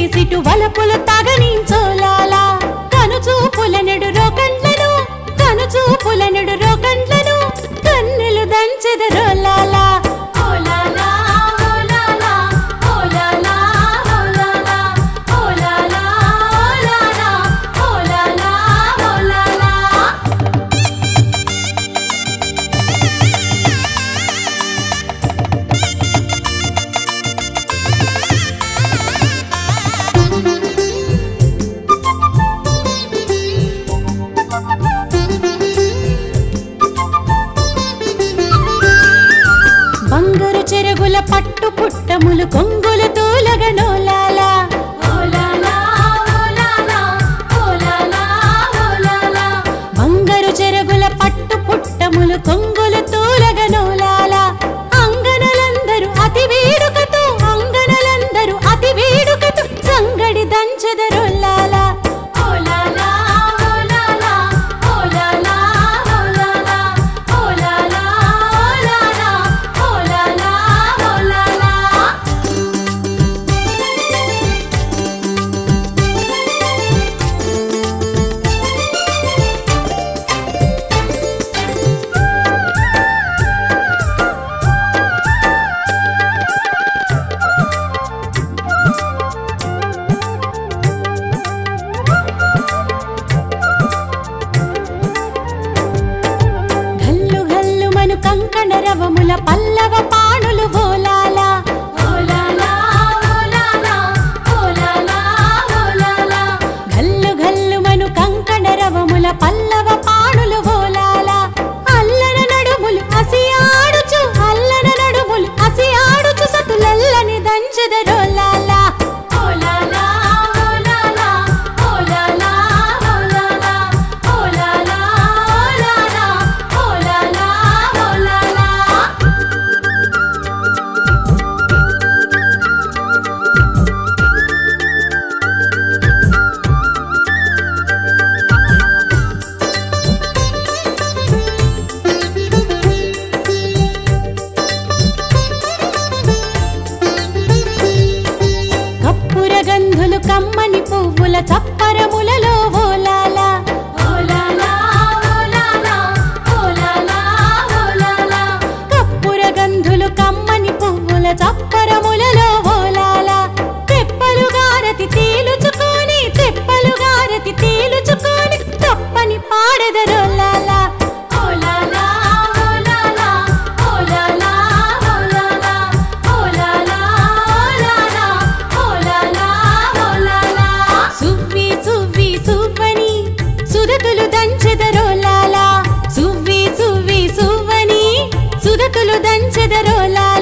situ వలపులు తగనించోలాలా కనుచూపుల నెడు రోకండ్లను కనుచూపుల నెడు రోకండ్లను కన్నులు దంచెదరోలాలా ఓలాలా ఓలాలా ఓలాలా ఓలాలా ఓలాలా ఓలాలా ఓలాలా ఓలాలా బంగారు చెరుగుల పట్టు పుట్టములు కొంగులు తూలగనోలాలా ఓలాలా ఓలాలా ఓలాలా ఓలాలా బంగారు చెరుగుల పట్టు పుట్టములు కొంగులు తూలగనోలాలా అంగనలందరూ అతి వేడుకతో అంగనలందరూ అతి వేడుకతో సంగడి దంచెదరొల్లాలా ఓలాలా ఓలాలా ఓలాలా ఓలాలా ఓలాలా ఓలాలా ఓలాలా ఓలాలా గల్లు గల్లు మను కంకణ రవముల పల్లవ పాణులు ఓలాలా ఓలాలా ఓలాలా ఓలాలా ఓలాలా గల్లు గల్లు మను కంకణ రవముల పల్లవ పాణులు ఓలాలా అల్లన నడుములు అసియాడుచు అల్లన నడుములు అసియాడుచు సతులల్లని దంచెదరోలాలా ఓలాలా ఓలాలా ఓలాలా ఓలాలా ఓలాలా ఓలాలా ఓలాలా ఓలాలా కప్పుర గంధులు కమ్మని పువ్వుల చప్పరములలో ఓలాలా ఓలాలా ఓలాలా ఓలాలా ఓలాలా కప్పుర గంధులు కమ్మని పువ్వుల చప్పరములలో ఓలాలా తెప్పలు గారతి తేలుచుకొని తెప్పలు గారతి తేలుచుకొని తప్పని పాడెదరోలాలా ఓలాలా ఓలాలా ఓలాలా ఓలాలా ఓలాలా ఓలాలా ఓలాలా ఓలాలా సువ్వి సువ్వి సువ్వని సుదతులు దంచెదరోలాలా సువ్వి సువ్వి సువ్వని సుదతులు దంచెదరోలాలా